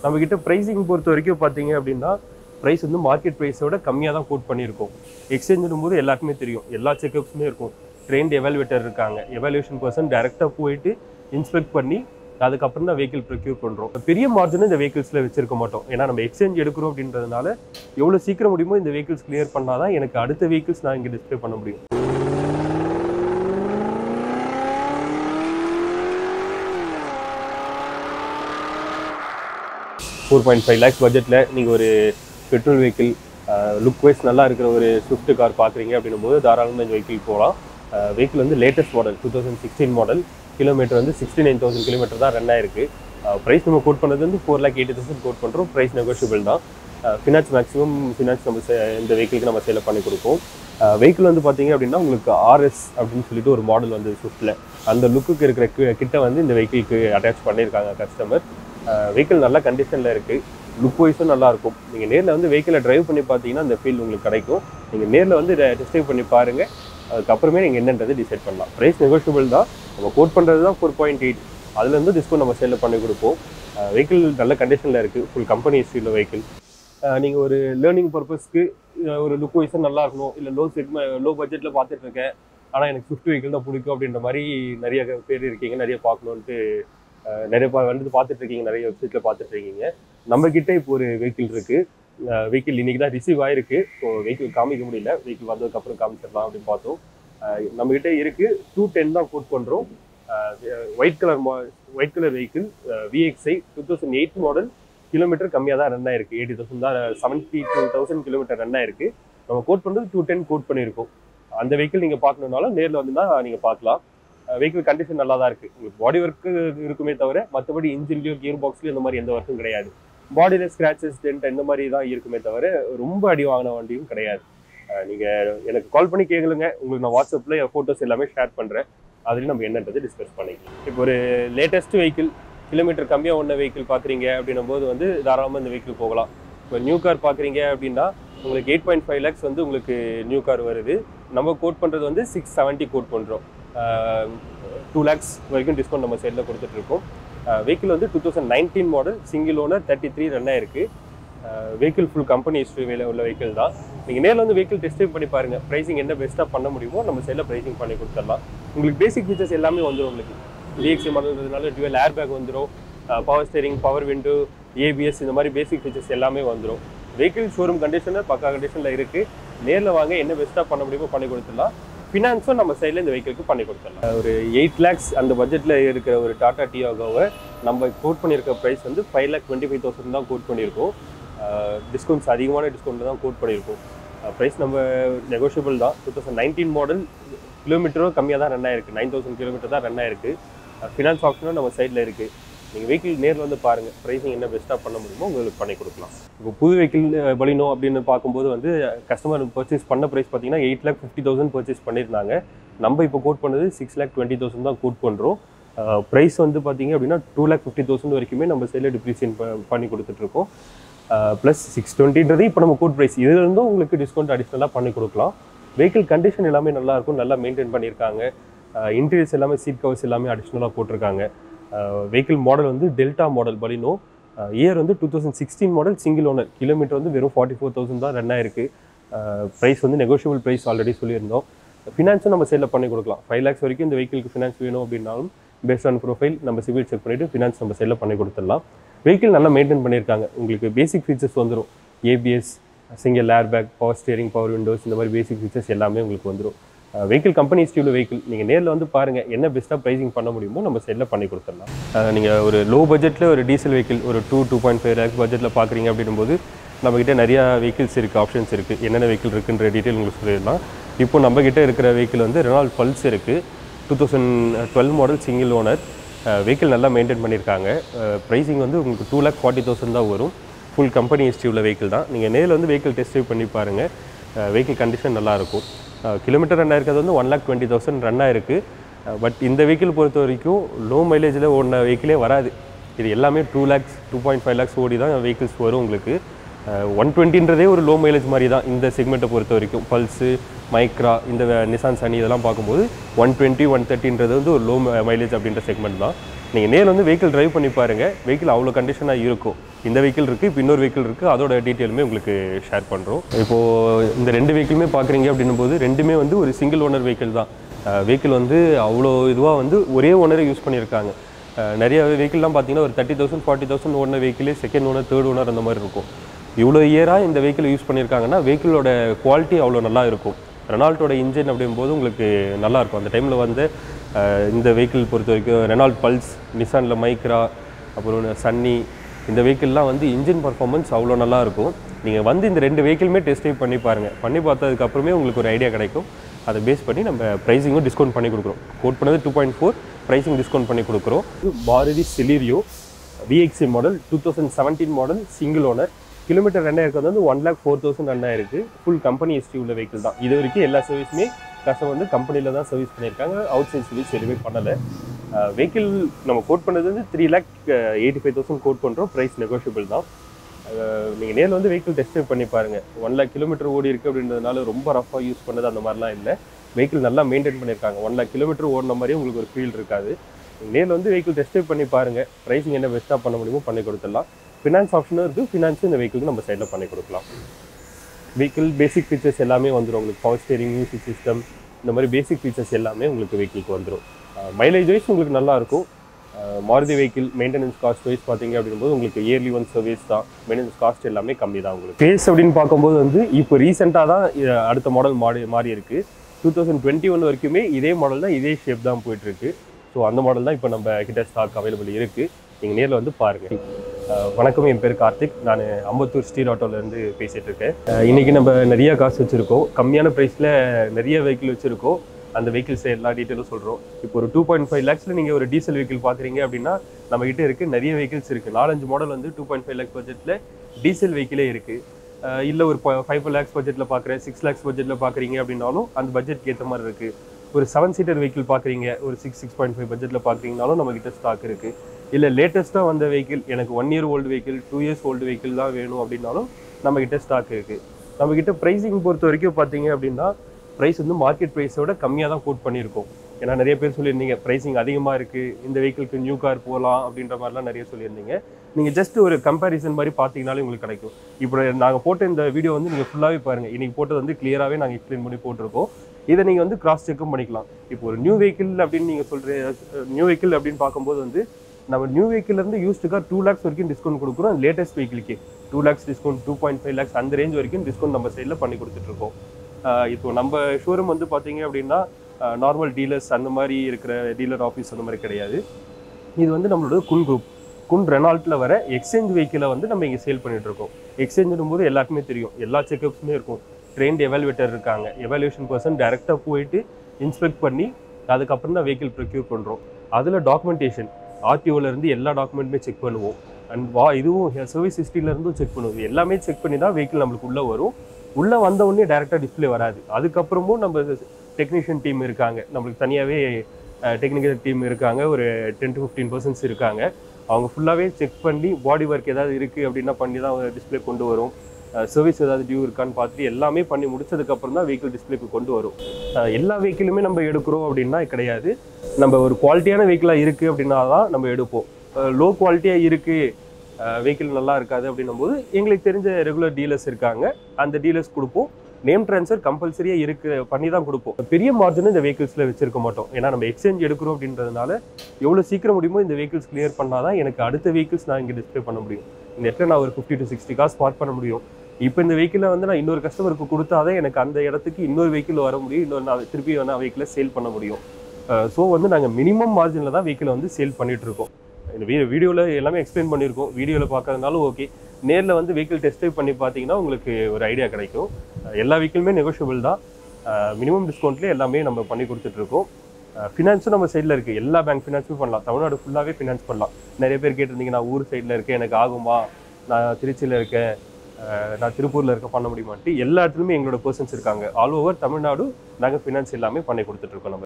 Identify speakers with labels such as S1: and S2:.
S1: நம்மக்கிட்ட ப்ரைஸிங் பொறுத்த வரைக்கும் பார்த்தீங்க அப்படின்னா ப்ரைஸ் வந்து மார்க்கெட் ப்ரைஸோட கம்மியாக தான் கோட் பண்ணியிருக்கோம் எக்ஸ்சேஞ்சும் போது எல்லாருக்குமே தெரியும் எல்லா செக்கப்ஸுமே இருக்கும் ட்ரெயின்ட் எவாலுவேட்டர் இருக்காங்க எவாலுவேஷன் பர்சன் டேரெக்டாக போயிட்டு இன்ஸ்பெக்ட் பண்ணி அதுக்கப்புறம் தான் வெஹிக்கிள் ப்ரொக்யூர் பண்ணுறோம் பெரிய மார்ஜின் இந்த வெஹிக்கிள்ஸில் வச்சிருக்க மாட்டோம் ஏன்னா நம்ம எக்ஸ்சேஞ்ச் எடுக்கிறோம் அப்படின்றதுனால எவ்வளோ சீக்கிரம் முடியுமோ இந்த வெஹிக்கிள்ஸ் கிளியர் பண்ணால் தான் எனக்கு அடுத்த வெஹிக்கிள்ஸ் நான் இங்கே டிஸ்ப்ளே பண்ண முடியும் ஃபோர் பாயிண்ட் ஃபைவ் லேக்ஸ் பட்ஜெட்டில் நீங்கள் ஒரு பெட்ரோல் வெஹிக்கிள் லுக் வைஸ் நல்லா இருக்கிற ஒரு ஸ்விஃப்ட் கார் பார்க்குறீங்க அப்படின்னும் போது தாராளமாக இந்த வெஹிக்கிள் போகலாம் வெஹிக்கிள் வந்து latest model two thousand sixteen model kilometre வந்து சிக்ஸ்டி நைன் தௌசண்ட் கிலோமீட்டர் தான் ரன் ஆயிருக்கு ப்ரைஸ் நம்ம கோட் பண்ணது வந்து four lakh eighty thousand quote பண்ணுறோம் ப்ரைஸ் நெகோஷியபிள் தான் ஃபினான்ஸ் மேக்ஸிமம் ஃபினான்ஸ் நம்ம se- இந்த வெஹிக்கிளுக்கு நம்ம சேல் பண்ணி கொடுப்போம் வெஹிக்கிள் வந்து பார்த்தீங்க அப்படின்னா உங்களுக்கு ஆர்எஸ் அப்படின்னு சொல்லிட்டு ஒரு மாடல் வந்து ஸ்விஃப்ட்டில் அந்த லுக்குக்கு இருக்கிற கி- கிட்ட வந்து இந்த வெஹிக்கிளுக்கு அட்டாச் பண்ணியிருக்காங்க கஸ்டமர் வெஹிக்கிள் நல்ல கண்டிஷனில் இருக்குது லுக் வைஸும் நல்லா இருக்கும் நீங்கள் நேரில் வந்து வெஹிக்கிளை டிரைவ் பண்ணி பார்த்தீங்கன்னா அந்த ஃபீல் உங்களுக்கு கிடைக்கும் நீங்கள் நேரில் வந்து டெஸ்ட் ட்ரைவ் பண்ணி பாருங்கள் அதுக்கப்புறமே நீங்கள் என்னன்றது டிசைட் பண்ணலாம் ப்ரைஸ் நெகோஷியபிள் தான் நம்ம கோட் பண்ணுறது தான் ஃபோர் பாயிண்ட் எயிட் அதுலேருந்து டிஸ்கவுண்ட் நம்ம சேலில் பண்ணி கொடுப்போம் வெஹிக்கிள் நல்ல கண்டிஷனில் இருக்குது ஃபுல் கம்பெனி ஹிஸ்ட்ரியில் வெஹிக்கிள் நீங்கள் ஒரு லேர்னிங் பர்பஸ்க்கு ஒரு லுக் வைஸாக நல்லா இருக்கணும் இல்லை லோ செக்மெ லோ பட்ஜெட்டில் பார்த்துட்டு இருக்கேன் ஆனால் எனக்கு ஸ்விஃப்ட் வெஹிக்கிள் தான் பிடிக்கும் அப்படின்ற மாதிரி நிறைய பேர் இருக்கீங்க நிறைய பார்க்கணுன்ட்டு அஹ், நிறைய பா வந்து பார்த்துட்டு இருக்கீங்க நிறைய வெப்சைட்டில் பார்த்துட்டு இருக்கீங்க நம்ம கிட்ட இப்போ ஒரு வெஹிக்கிள் இருக்கு வெஹிக்கிள் இன்னைக்கு தான் ரிசீவ் ஆயிருக்கு ஸோ வெஹிக்கிள் காமிக்க முடியல வெஹிக்கிள் வந்ததுக்கப்புறம் காமிச்சிடலாம் அப்படின்னு பார்த்தோம் அஹ், நம்ம கிட்ட இருக்கு டூ டென் தான் கோட் பண்ணுறோம் white colour white colour vehicle VXI two thousand eight model kilometre கம்மியாக தான் ரன் ஆயிருக்கு எயிட்டி தௌசண்ட் தான் seventy two thousand kilometre run ஆயிருக்கு நம்ம கோட் பண்ணுறது டூ டென் கோட் பண்ணியிருக்கோம் அந்த வெஹிக்கிள் நீங்கள் பார்க்கணுன்னாலும் நேரில் வந்து தான் நீங்கள் பார்க்கலாம் வெஹிக்கிள் கண்டிஷன் நல்லா தான் இருக்குது உங்களுக்கு பாடி ஒர்க்கு இருக்குமே தவிர மற்றபடி இன்ஜின்லையோ கியர் பாக்ஸ்லையோ இந்த மாதிரி எந்த ஒர்க்கும் கிடையாது பாடியில் ஸ்க்ராச்சஸ் டென்ட் இந்த மாதிரி தான் இருக்குமே தவிர ரொம்ப அடி வாங்கின வண்டியும் கிடையாது அஹ் நீங்க எனக்கு கால் பண்ணி கேளுங்க உங்களுக்கு நான் வாட்ஸ்அப்பில் என் ஃபோட்டோஸ் எல்லாமே ஷேர் பண்ணுறேன் அதுலேயும் நம்ம என்னன்றது டிஸ்கஸ் பண்ணிக்கலாம் இப்போ ஒரு லேட்டஸ்ட் வெஹிக்கிள் கிலோமீட்டர் கம்மியாக ஒன்ன வெஹிக்கிள் பார்க்குறீங்க அப்படின்னும் போது வந்து தாராளமாக இந்த வெஹிக்கிள் போகலாம் இப்போ நியூ கார் பார்க்குறீங்க அப்படின்னா உங்களுக்கு எயிட் பாயிண்ட் ஃபைவ் லேக்ஸ் வந்து உங்களுக்கு நியூ கார் வருது நம்ம கோட் பண்ணுறது வந்து சிக்ஸ் செவன்ட்டி கோட் பண்ணுறோம் டூ லேக்ஸ் வரைக்கும் டிஸ்கவுண்ட் நம்ம சைடில் கொடுத்துட்ருக்கோம் வெஹிக்கிள் வந்து two thousand nineteen model single owner thirty three run ஆயிருக்கு வெஹிக்கிள் ஃபுல் கம்பெனி ஹிஸ்ட்ரி வேலை உள்ள வெஹிக்கிள் தான் நீங்கள் நேரில் வந்து வெஹிக்கிள் டெஸ்ட் பண்ணி பாருங்கள் ப்ரைசிங் என்ன பெஸ்ட்டாக பண்ண முடியுமோ நம்ம சைடில் ப்ரைசிங் பண்ணி கொடுத்துடலாம் உங்களுக்கு பேசிக் ஃபீச்சர்ஸ் எல்லாமே வந்துடும் உங்களுக்கு டிஎக்ஸி மாடல்ன்றதுனால டுவெல் ஏர் பேக் வந்துடும் power steering power window ABS இந்த மாதிரி பேசிக் ஃபீச்சர்ஸ் எல்லாமே வந்துடும் வெஹிக்கிள் ஷோரூம் கண்டிஷனில் பக்கா கண்டிஷனில் இருக்குது நேரில் வாங்க என்ன பெஸ்ட்டாக பண்ண முடியுமோ பண்ணி கொடுத்துடலாம் ஃபினான்ஸும் நம்ம சைடில் இந்த வெஹிக்கிளுக்கு பண்ணி கொடுத்துடலாம் ஒரு எயிட் லேக்ஸ் அந்த பட்ஜெட்டில் இருக்கிற ஒரு டாடா டியோகோவை நம்ம கோட் பண்ணியிருக்க ப்ரைஸ் வந்து five lakh twenty five thousand தான் கோட் பண்ணியிருக்கோம் டிஸ்கவுண்ட்ஸ் அதிகமான டிஸ்கவுண்ட் தான் கோட் பண்ணியிருக்கோம் ப்ரைஸ் நம்ம நெகோஷியபிள் தான் டூ தௌசண்ட் நைன்டீன் மாடல் கிலோமீட்டரும் கம்மியாக தான் ரன் ஆயிருக்கு நைன் தௌசண்ட் கிலோமீட்டர் தான் ரன் ஆயிருக்கு ஃபினான்ஸ் ஆப்ஷனும் நம்ம சைடில் இருக்குது நீங்கள் வெஹிக்கிள் நேரில் வந்து பாருங்கள் ப்ரைஸிங் என்ன பெஸ்ட்டாக பண்ண முடியுமோ உங்களுக்கு பண்ணி கொடுக்கலாம் இப்போ புது வெஹிக்கிள் பலினோ அப்படின்னு பார்க்கும்போது வந்து கஸ்டமர் பர்ச்சேஸ் பண்ண ப்ரைஸ் பார்த்தீங்கன்னா eight lakh fifty thousand purchase பண்ணியிருந்தாங்க நம்ம இப்போ கோட் பண்ணது சிக்ஸ் லேக் டுவெண்ட்டி தௌசண்ட் தான் கோட் பண்ணுறோம் ப்ரைஸ் வந்து பார்த்தீங்க அப்படின்னா டூ லேக் ஃபிஃப்டி தௌசண்ட் வரைக்குமே நம்ம சைடில் டிப்ரிசியேட் பண்ணி கொடுத்துட்ருக்கோம் ப்ளஸ் சிக்ஸ் டுவெண்ட்டின்றது இப்போ நம்ம கோட் ப்ரைஸ் இதுலேருந்தும் உங்களுக்கு டிஸ்கவுண்ட் அடிஷ்னலாக பண்ணி கொடுக்கலாம் வெஹிக்கிள் கண்டிஷன் எல்லாமே நல்லா இருக்கும் நல்லா மெயின்டைன் பண்ணியிருக்காங்க இன்டீரியர்ஸ் எல்லாமே சீட் கவர்ஸ் எல்லாமே அடிஷ்னலாக போட்டிருக்காங்க வெஹிக்கிள் மாடல் வந்து டெல்டா மாடல் பலினோ இயர் வந்து two thousand sixteen model single owner kilometre வந்து வெறும் ஃபார்ட்டி ஃபோர் தௌசண்ட் தான் ரன் ஆயிருக்கு ப்ரைஸ் வந்து நெகோஷியபிள் ப்ரைஸ் ஆல்ரெடி சொல்லியிருந்தோம் ஃபினான்ஸும் நம்ம சைடில் பண்ணி கொடுக்கலாம் ஃபைவ் லேக்ஸ் வரைக்கும் இந்த வெஹிக்கிளுக்கு ஃபினான்ஸ் வேணும் அப்படின்னாலும் பேஸ்ட் ஆன் ப்ரொஃபைல் நம்ம சிவில் செக் பண்ணிவிட்டு ஃபினான்ஸ் நம்ம சைடில் பண்ணி கொடுத்துடலாம் வெஹிக்கிள் நல்லா மெயின்டைன் பண்ணியிருக்காங்க உங்களுக்கு பேசிக் ஃபீச்சர்ஸ் வந்துடும் ABS single air bag power steering power windows இந்த மாதிரி பேசிக் ஃபீச்சர்ஸ் எல்லாமே உங்களுக்கு வந்துடும் வெஹிக்கிள் கம்பெனி ஸ்டீல் வெஹிக்கிள் நீங்கள் நேரில் வந்து பாருங்கள் என்ன பெஸ்ட்டாக ப்ரைசிங் பண்ண முடியுமோ நம்ம சைடில் பண்ணி கொடுத்துடலாம் நீங்கள் ஒரு லோ பட்ஜெட்டில் ஒரு டீசல் வெஹிக்கிள் ஒரு two two point five lakhs பட்ஜெட்டில் பார்க்குறீங்க அப்படின்னும்போது நம்மக்கிட்ட நிறையா வெஹிக்கிள்ஸ் இருக்குது ஆப்ஷன்ஸ் இருக்குது என்னென்ன வெஹிக்கிள் இருக்குன்ற டீட்டெயில் உங்களுக்கு சொல்லிடலாம் இப்போ நம்மக்கிட்ட இருக்கிற வெஹிக்கிள் வந்து ரெனால்ட் பல்ஸ் இருக்குது two thousand twelve model single owner vehicle நல்லா மெயின்டைன் பண்ணியிருக்காங்க ப்ரைஸிங் வந்து உங்களுக்கு டூ லேக் ஃபார்ட்டி தௌசண்ட் தான் வரும் ஃபுல் கம்பெனி ஹிஸ்ட்ரி உள்ள வெஹிக்கிள் தான் நீங்கள் நேரில் வந்து வெஹிக்கிள் டெஸ்ட் ட்ரைவ் பண்ணி பாருங்கள் வெஹிக்கிள் கண்டிஷன் நல்லாயிருக்கும் கிலோமீட்டர் ரன் ஆயிருக்கிறது வந்து one lakh twenty thousand run ஆயிருக்கு பட் இந்த வெஹிக்கிள் பொறுத்த வரைக்கும் லோ மைலேஜில் ஓடின வெஹிக்கிளே வராது இது எல்லாமே two lakhs two point five lakhs ஓடி தான் வெஹிக்கிள்ஸ் வரும் உங்களுக்கு ஒன் டுவெண்ட்டின்றதே ஒரு லோ மைலேஜ் மாதிரி தான் இந்த செக்மெண்ட்டை பொறுத்த வரைக்கும் பல்ஸு மைக்ரா இந்த நிசான் சனி இதெல்லாம் பார்க்கும்போது ஒன் டுவெண்ட்டி ஒன் தேர்ட்டின்றது வந்து ஒரு லோ மைலேஜ் அப்படின்ற செக்மெண்ட் தான் நீங்கள் நேரில் வந்து வெஹிக்கிள் டிரைவ் பண்ணி பாருங்கள் வெஹிக்கிள் அவ்வளோ கண்டிஷனாக இருக்கும் இந்த வெஹிக்கிள் இருக்குது இப்போ இன்னொரு வெஹிக்கிள் இருக்குது அதோட டீட்டெயிலுமே உங்களுக்கு ஷேர் பண்ணுறோம் இப்போது இந்த ரெண்டு வெஹிக்கிளுமே பார்க்குறீங்க அப்படின்னும் போது ரெண்டுமே வந்து ஒரு சிங்கிள் ஓனர் வெஹிக்கிள் தான் வெஹிக்கிள் வந்து அவ்வளோ இதுவாக வந்து ஒரே ஓனரை யூஸ் பண்ணியிருக்காங்க அஹ் நிறைய வெஹிக்கிள்லாம் பார்த்தீங்கன்னா ஒரு thirty thousand forty thousand owner வெஹிக்கிளே செகண்ட் ஓனர் தேர்ட் ஓனர் அந்த மாதிரி இருக்கும் இவ்வளோ இயராக இந்த வெஹிக்கிள் யூஸ் பண்ணியிருக்காங்கன்னா வெஹிக்கிளோட குவாலிட்டி அவ்வளோ நல்லா இருக்கும் ரெனால்ட்டோட இன்ஜின் அப்படிங்கும்போது உங்களுக்கு நல்லா இருக்கும் அந்த டைமில் வந்து அஹ் இந்த வெஹிக்கிள் பொறுத்த வரைக்கும் ரெனால்ட் பல்ஸ் நிசானில் மைக்ரா அப்புறம் சன்னி இந்த வெஹிக்கிள்லாம் வந்து இன்ஜின் பர்ஃபார்மன்ஸ் அவ்வளோ நல்லா இருக்கும் நீங்கள் வந்து இந்த ரெண்டு வெஹிக்கிளுமே டெஸ்ட் ட்ரைவ் பண்ணி பாருங்கள் பண்ணி பார்த்ததுக்கு அப்புறமே உங்களுக்கு ஒரு ஐடியா கிடைக்கும் அதை பேஸ் பண்ணி நம்ம ப்ரைஸிங்கும் டிஸ்கவுண்ட் பண்ணி கொடுக்குறோம் கோட் பண்ணது two point four pricing discount பண்ணி கொடுக்குறோம் இது Maruti Celerio VXI model two thousand seventeen model single owner kilometre run ஆயிருக்கிறது வந்து one lakh four thousand run ஆயிருக்கு ஃபுல் கம்பெனி ஹிஸ்ட்ரி உள்ள வெஹிக்கிள் தான் இது வரைக்கும் எல்லா சர்வீஸுமே கஸ்டமர் வந்து கம்பெனியில் தான் சர்வீஸ் பண்ணியிருக்காங்க அவுட் சைட் சர்வீஸ் எதுவுமே பண்ணலை வெஹிக்கிள் நம்ம கோட் பண்ணது வந்து three lakh eighty five thousand quote பண்ணுறோம் ப்ரைஸ் நெகோஷியபிள் தான் நீங்கள் நேரில் வந்து வெஹிக்கிள் டெஸ்ட் ட்ரைவ் பண்ணி பாருங்கள் ஒன் லேக் கிலோமீட்டர் ஓடி இருக்கு அப்படின்றதுனால ரொம்ப ரஃபாக யூஸ் பண்ணது அந்த மாதிரிலாம் இல்லை வெஹிக்கிள் நல்லா மெயின்டைன் பண்ணியிருக்காங்க ஒன் லேக் கிலோமீட்டர் ஓடின மாதிரியே உங்களுக்கு ஒரு ஃபீல் இருக்காது நேரில் வந்து வெஹிக்கிள் டெஸ்ட் ட்ரைவ் பண்ணி பாருங்கள் ப்ரைஸிங் என்ன பெஸ்ட்டாக பண்ண முடியுமோ பண்ணி கொடுத்துடலாம் ஃபினான்ஸ் ஆப்ஷனும் இருக்குது ஃபினான்ஸும் இந்த வெஹிக்கிளுக்கு நம்ம சைடில் பண்ணி கொடுக்கலாம் வெஹிக்கிள் பேசிக் ஃபீச்சர்ஸ் எல்லாமே வந்துடும் உங்களுக்கு பவர் ஸ்டேரிங் மியூசிக் சிஸ்டம் இந்த மாதிரி பேசிக் ஃபீச்சர்ஸ் எல்லாமே உங்களுக்கு வெஹிக்கிளுக்கு வந்துடும் மைலேஜ் வைஸ் உங்களுக்கு நல்லா இருக்கும் uh Maruti vehicle maintenance cost wise பார்த்தீங்க அப்படிங்கும்போது உங்களுக்கு இயர்லி ஒன் சர்வீஸ் தான் மெயின்டெனன்ஸ் காஸ்ட் எல்லாமே கம்மி தான் உங்களுக்கு ஃபேஸ் அப்படின்னு பார்க்கும்போது வந்து இப்போ ரீசெண்டாக தான் இது அடுத்த மாடல் மாறி மாறி இருக்கு டூ தௌசண்ட் டுவெண்ட்டி ஒன் வரைக்குமே இதே மாடல் தான் இதே ஷேப் தான் போயிட்டு இருக்கு ஸோ அந்த மாடல் தான் இப்போ நம்ம கிட்ட ஸ்டாக் அவைலபிள் இருக்கு நீங்கள் நேரில் வந்து பாருங்க அஹ் வணக்கம் என் பேர் கார்த்திக் நான் அம்பத்தூர் ஸ்டீல் ஆட்டோலேருந்து பேசிகிட்டு இருக்கேன் அஹ் இன்னைக்கு நம்ம நிறைய காசு வச்சுருக்கோம் கம்மியான ப்ரைஸில் நிறைய வெஹிக்கிள் வச்சுருக்கோம் அந்த வெஹிக்கிள்ஸ் எல்லா டீட்டெயிலும் சொல்கிறோம் இப்போ ஒரு டூ பாயிண்ட் ஃபைவ் லேக்ஸில் நீங்கள் ஒரு டீசல் வெஹிக்கிள் பார்க்குறீங்க அப்படின்னா நம்ம கிட்ட இருக்குது நிறைய வெஹிக்கிள்ஸ் இருக்குது நாலஞ்சு மாடல் வந்து டூ பாயிண்ட் ஃபைவ் லேக்ஸ் பட்ஜெட்டில் டீசல் வெஹிக்கிளே இருக்குது இல்லை ஒரு ஃபைவ் லேக்ஸ் பட்ஜெட்டில் பார்க்குறேன் சிக்ஸ் லேக்ஸ் பட்ஜெட்டில் பார்க்குறீங்க அப்படின்னாலும் அந்த பட்ஜெட்க்கு ஏற்ற மாதிரி இருக்குது ஒரு செவன் சீட்டர் வெஹிக்கிள் பார்க்குறீங்க ஒரு சிக்ஸ் சிக்ஸ் பாயிண்ட் ஃபைவ் பட்ஜெட்டில் பார்க்குறீங்கனாலும் நம்ம கிட்ட ஸ்டாக் இருக்குது இல்லை லேட்டஸ்ட்டாக வந்த வெஹிக்கிள் எனக்கு one year old vehicle two years old vehicle தான் வேணும் அப்படின்னாலும் நம்ம கிட்ட ஸ்டாக் இருக்குது நம்ம கிட்ட ப்ரைஸிங் பொறுத்த வரைக்கும் பார்த்தீங்க அப்படின்னா ப்ரைஸ் வந்து மார்க்கெட் ப்ரைஸோட கம்மியாக தான் கோட் பண்ணியிருக்கோம் ஏன்னா நிறைய பேர் சொல்லியிருந்தீங்க ப்ரைஸிங் அதிகமாக இருக்குது இந்த வெஹிக்கிளுக்கு நியூ கார் போகலாம் அப்படின்ற மாதிரிலாம் நிறைய சொல்லியிருந்தீங்க நீங்கள் ஜஸ்ட் ஒரு கம்பேரிசன் மாதிரி பார்த்தீங்கனாலே உங்களுக்கு கிடைக்கும் இப்போ நாங்கள் போட்ட இந்த வீடியோ வந்து நீங்கள் ஃபுல்லாகவே பாருங்கள் இன்னைக்கு போட்டது வந்து கிளியராகவே நாங்கள் எக்ஸ்பிளைன் பண்ணி போட்டிருக்கோம் இதை நீங்கள் வந்து கிராஸ் செக்கும் பண்ணிக்கலாம் இப்போ ஒரு நியூ வெஹிக்கிள் அப்படின்னு நீங்கள் சொல்கிற நியூ வெஹிக்கிள் அப்படின்னு பார்க்கும்போது வந்து நம்ம நியூ வெஹிக்கிள்லேருந்து யூஸ்டு கார் டூ லேக்ஸ் வரைக்கும் டிஸ்கவுண்ட் கொடுக்குறோம் லேட்டஸ்ட் வெஹிக்கிளுக்கு two lakhs discount two point five lakhs அந்த ரேஞ்ச் வரைக்கும் டிஸ்கவுண்ட் நம்ம சைடில் பண்ணி கொடுத்துட்ருக்கோம் இப்போ நம்ம ஷோரூம் வந்து பார்த்தீங்க அப்படின்னா நார்மல் டீலர்ஸ் அந்த மாதிரி இருக்கிற டீலர் ஆஃபீஸ் அந்த மாதிரி கிடையாது இது வந்து நம்மளோட குன் குரூப் குன் ரெனால்ட்டில் வர எக்ஸ்சேஞ்ச் வெஹிக்கிளை வந்து நம்ம இங்கே சேல் பண்ணிட்டு இருக்கோம் எக்ஸ்சேஞ்சும் போது எல்லாருக்குமே தெரியும் எல்லா செக்கப்ஸுமே இருக்கும் ட்ரெயின்ட் எவாலுவேட்டர் இருக்காங்க எவாலுவேஷன் பர்சன் டேரெக்டாக போயிட்டு இன்ஸ்பெக்ட் பண்ணி அதுக்கப்புறம் தான் வெஹிக்கிள் ப்ரொக்யூர் பண்ணுறோம் அதில் டாக்குமெண்டேஷன் இருந்து எல்லா டாக்குமெண்ட்டுமே செக் பண்ணுவோம் அண்ட் வா இதுவும் சர்வீஸ் ஹிஸ்ட்ரியிலேருந்தும் செக் பண்ணுவோம் இது எல்லாமே செக் பண்ணி தான் வெஹிக்கிள் நம்மளுக்கு உள்ளே வரும் உள்ளே வந்த உடனே டேரெக்டாக டிஸ்ப்ளே வராது அதுக்கப்புறமும் நம்ம டெக்னீஷியன் டீம் இருக்காங்க நம்மளுக்கு தனியாகவே டெக்னிக்கல் டீம் இருக்காங்க ஒரு டென் டு ஃபிஃப்டீன் பர்சன்ஸ் இருக்காங்க அவங்க ஃபுல்லாகவே செக் பண்ணி பாடி ஒர்க் ஏதாவது இருக்குது அப்படின்னா பண்ணி தான் டிஸ்ப்ளே கொண்டு வரும் சர்வீஸ் ஏதாவது டியூ இருக்கான்னு பார்த்துட்டு எல்லாமே பண்ணி முடிச்சதுக்கப்புறம் தான் வெஹிக்கிள் டிஸ்ப்ளேக்கு கொண்டு வரும் அஹ் எல்லா வெஹிக்கிளுமே நம்ம எடுக்கிறோம் அப்படின்னா கிடையாது நம்ம ஒரு குவாலிட்டியான வெஹிக்கிளாக இருக்குது அப்படின்னா தான் நம்ம எடுப்போம் லோ குவாலிட்டியாக இருக்குது வெஹிக்கிள் நல்லா இருக்காது அப்படின்னும் போது எங்களுக்கு தெரிஞ்ச ரெகுலர் டீலர்ஸ் இருக்காங்க அந்த டீலர்ஸ் கொடுப்போம் நேம் ட்ரான்ஸ்ஃபர் கம்பல்சரியாக இருக்கு பண்ணி தான் கொடுப்போம் பெரிய மார்ஜின் இந்த வெஹிக்கிள்ஸில் வச்சிருக்க மாட்டோம் ஏன்னா நம்ம எக்ஸ்சேஞ்ச் எடுக்கிறோம் அப்படின்றதுனால எவ்வளோ சீக்கிரம் முடியுமோ இந்த வெஹிக்கிள்ஸ் கிளியர் பண்ணால் தான் எனக்கு அடுத்த வெஹிக்கிள்ஸ் நான் இங்கே டிஸ்ப்ளே பண்ண முடியும் இந்த இடத்துல நான் ஒரு fifty to sixty cars park பண்ண முடியும் இப்போ இந்த வெஹிக்கிளை வந்து நான் இன்னொரு கஸ்டமருக்கு கொடுத்தாதான் எனக்கு அந்த இடத்துக்கு இன்னொரு வெஹிக்கிள் வர முடியும் இன்னொரு நான் திருப்பி வந்து வெஹிக்கிளை சேல் பண்ண முடியும் ஸோ வந்து நாங்கள் மினிமம் மார்ஜினில் தான் வெஹிக்கிளை வந்து சேல் பண்ணிட்டு இருக்கோம் இந்த வீ வீடியோவில் எல்லாமே எக்ஸ்பிளைன் பண்ணியிருக்கோம் வீடியோவில் பார்க்கறதுனாலும் ஓகே நேரில் வந்து வெஹிக்கிள் டெஸ்ட் ட்ரைவ் பண்ணி பார்த்தீங்கன்னா உங்களுக்கு ஒரு ஐடியா கிடைக்கும் அஹ் எல்லா வெஹிக்கிளுமே நெகோஷியபிள் தான் மினிமம் டிஸ்கவுண்ட்லேயே எல்லாமே நம்ம பண்ணி கொடுத்துட்ருக்கோம் ஃபினான்ஸும் நம்ம சைடில் இருக்குது எல்லா பேங்க் ஃபினான்ஸும் பண்ணலாம் தமிழ்நாடு ஃபுல்லாகவே ஃபினான்ஸ் பண்ணலாம் நிறைய பேர் கேட்டிருந்தீங்க நான் ஊர் சைடில் இருக்கேன் எனக்கு ஆகுமா நான் திருச்சியில் இருக்கேன் அஹ் நான் திருப்பூரில் இருக்க பண்ண முடியுமான்ட்டு எல்லா இடத்துலையுமே எங்களோட பர்சன்ஸ் இருக்காங்க ஆல் ஓவர் தமிழ்நாடு நாங்கள் ஃபினான்ஸ் எல்லாமே பண்ணி கொடுத்துட்ருக்கோம் நம்ம